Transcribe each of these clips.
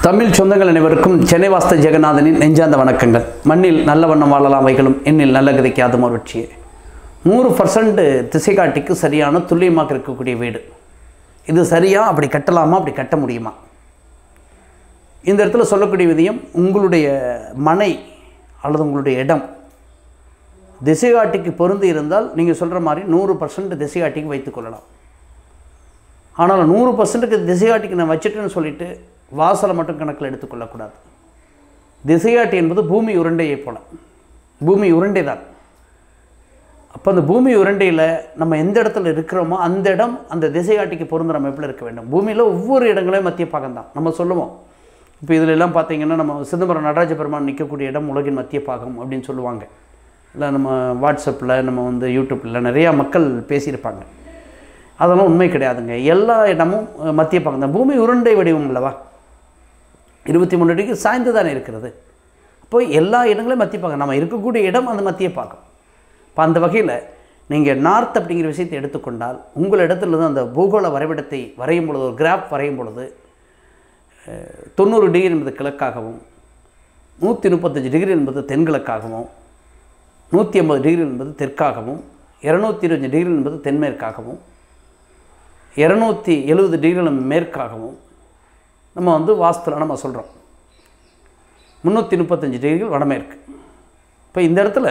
தமிழ் சொந்தங்கள் அனைவருக்கும் சென்னை வாஸ்த ஜெகநாதனின் நெஞ்சார்ந்த வணக்கங்கள் மண்ணில் நல்ல வண்ணம் வாழலாம் வைகளும் எண்ணில் நல்ல கதைக்கு அதும் ஒரு வெற்றியே நூறு பர்சன்ட் திசைகாட்டிக்கு சரியான துல்லியமாக இருக்கக்கூடிய வீடு இது சரியா அப்படி கட்டலாமா அப்படி கட்ட முடியுமா இந்த இடத்துல சொல்லக்கூடிய விதியம் உங்களுடைய மனை அல்லது உங்களுடைய இடம் திசைகாட்டிக்கு பொருந்தி இருந்தால் நீங்கள் சொல்கிற மாதிரி நூறு பர்சன்ட் திசைகாட்டிக்கு வைத்துக்கொள்ளலாம் ஆனால் நூறு பர்சன்ட்டுக்கு திசைகாட்டிக்கு நான் வச்சுட்டேன்னு சொல்லிட்டு வாசலை மட்டும் கணக்கில் எடுத்துக்கொள்ளக்கூடாது திசைகாட்டி என்பது பூமி உருண்டையை போல பூமி உருண்டை தான் அப்போ அந்த பூமி உருண்டையில் நம்ம எந்த இடத்துல இருக்கிறோமோ அந்த இடம் அந்த திசைகாட்டிக்கு பொருந்துற அமைப்பில் இருக்க வேண்டும் பூமியில் ஒவ்வொரு இடங்களையும் மத்திய பாகம் தான் நம்ம சொல்லுவோம் இப்போ இதில் எல்லாம் பார்த்தீங்கன்னா நம்ம சிதம்பரம் நடராஜ பெருமான் நிற்கக்கூடிய இடம் உலகின் மத்திய பாகம் அப்படின்னு சொல்லுவாங்க இல்லை நம்ம வாட்ஸ்அப்பில் நம்ம வந்து யூடியூப்பில் நிறையா மக்கள் பேசியிருப்பாங்க அதெல்லாம் உண்மை கிடையாதுங்க எல்லா இடமும் அஹ், மத்திய பாகம் தான் பூமி உருண்டை வடிவம் அல்லவா இருபத்தி மூணு டிகிரி சாய்ந்து தானே இருக்கிறது அப்போ எல்லா இடங்களையும் மத்திய பாகம் நம்ம இருக்கக்கூடிய இடம் அந்த மத்திய பாகம் இப்போ அந்த வகையில் நீங்கள் நார்த் அப்படிங்கிற விஷயத்தை எடுத்துக்கொண்டால் உங்கள் இடத்துல இருந்து அந்த பூகோள வரைபடத்தை வரையும் பொழுது ஒரு கிராஃப் வரையும் பொழுது அஹ், தொண்ணூறு டிகிரி என்பது கிழக்காகவும் நூற்றி முப்பத்தஞ்சு டிகிரி என்பது தென்கிழக்காகவும் நூற்றி ஐம்பது டிகிரி என்பது தெற்காகவும் இரநூத்தி இருபத்தஞ்சு டிகிரி என்பது தென்மேற்காகவும் இரநூத்தி எழுபது டிகிரி மேற்காகவும் நம்ம வந்து வாஸ்துல நம்ம சொல்கிறோம் முந்நூற்றி முப்பத்தஞ்சு டிகிரிகள் வடமேற்கு இப்போ இந்த இடத்துல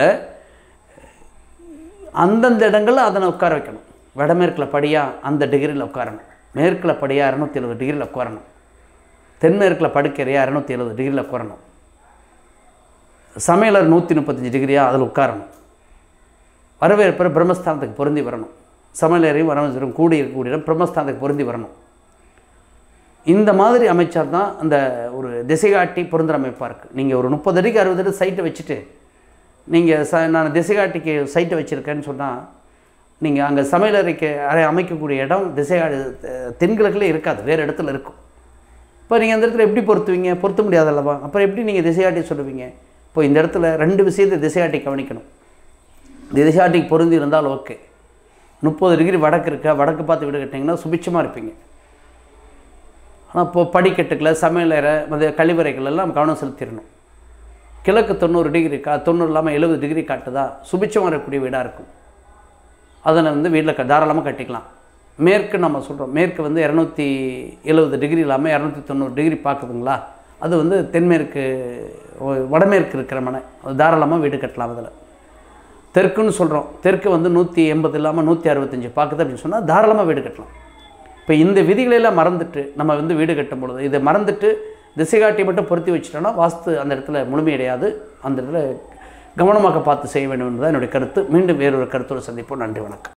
அந்தந்த இடங்களில் அதனை உட்கார வைக்கணும் வடமேற்கில் படியாக அந்த டிகிரியில் உட்காரணும் மேற்கில் படியாக இரநூத்தி எழுபது டிகிரியில் உட்காரணும் தென்மேற்கில் படுக்கைறையாக இரநூத்தி எழுபது டிகிரியில் உட்காரணும் சமையலர் நூற்றி முப்பத்தஞ்சு டிகிரியாக அதில் உட்காரணும் வரவேற்பு பிரம்மஸ்தானத்துக்கு பொருந்தி வரணும் சமையலறையும் வரவேற்பும் கூடி இருக்கக்கூடிய இடம் பிரம்மஸ்தானத்துக்கு பொருந்தி வரணும் இந்த மாதிரி அமைச்சார் தான் அந்த ஒரு திசைகாட்டி பொருந்துற அமைப்பாக இருக்குது நீங்கள் ஒரு முப்பது அடிக்கு அறுபது அடி சைட்டை வச்சுட்டு நீங்கள் ச நான் திசைகாட்டிக்கு சைட்டை வச்சுருக்கேன்னு சொன்னால் நீங்கள் அங்கே சமையலறைக்கு அறை அமைக்கக்கூடிய இடம் திசைகாடு தென்கிழக்கில் இருக்காது வேறு இடத்துல இருக்கும் இப்போ நீங்கள் அந்த இடத்துல எப்படி பொருத்துவீங்க பொருத்த முடியாது அல்லவா அப்புறம் எப்படி நீங்கள் திசையாட்டி சொல்லுவீங்க இப்போ இந்த இடத்துல ரெண்டு விஷயத்தை திசையாட்டி கவனிக்கணும் திசையாட்டிக்கு பொருந்தி இருந்தால் ஓகே முப்பது டிகிரி வடக்கு இருக்கா வடக்கு பார்த்து வீடு கட்டிங்கன்னா சுபிட்சமாக இருப்பீங்க ஆனால் இப்போ படிக்கட்டுக்களை சமையலறை மற்ற கழிவறைகள் எல்லாம் கவனம் செலுத்திடணும் கிழக்கு தொண்ணூறு டிகிரி கா தொண்ணூறு இல்லாமல் எழுபது டிகிரி காட்டுதா சுபிட்சமாக இருக்கக்கூடிய வீடாக இருக்கும் அதனை வந்து வீட்டில் க தாராளமாக கட்டிக்கலாம் மேற்கு நம்ம சொல்கிறோம் மேற்கு வந்து இரநூத்தி எழுபது டிகிரி இல்லாமல் இரநூத்தி தொண்ணூறு டிகிரி பார்க்குதுங்களா அது வந்து தென்மேற்கு ஒ- வடமேற்கு இருக்கிற மனை அது தாராளமாக வீடு கட்டலாம் அதில் தெற்குன்னு சொல்கிறோம் தெற்கு வந்து நூற்றி எண்பது இல்லாமல் நூற்றி அறுபத்தஞ்சு பார்க்குது அப்படின்னு சொன்னால் தாராளமாக வீடு கட்டலாம் இப்போ இந்த விதிகளெல்லாம் மறந்துட்டு நம்ம வந்து வீடு கட்டும் பொழுது இதை மறந்துட்டு திசைகாட்டி மட்டும் பொருத்தி வச்சிட்டோன்னா வாஸ்து அந்த இடத்துல முழுமையடையாது அந்த இடத்துல கவனமாக பார்த்து செய்ய வேண்டும் என்பதுதான் என்னுடைய கருத்து மீண்டும் வேறொரு கருத்தோடு சந்திப்போம் நன்றி வணக்கம்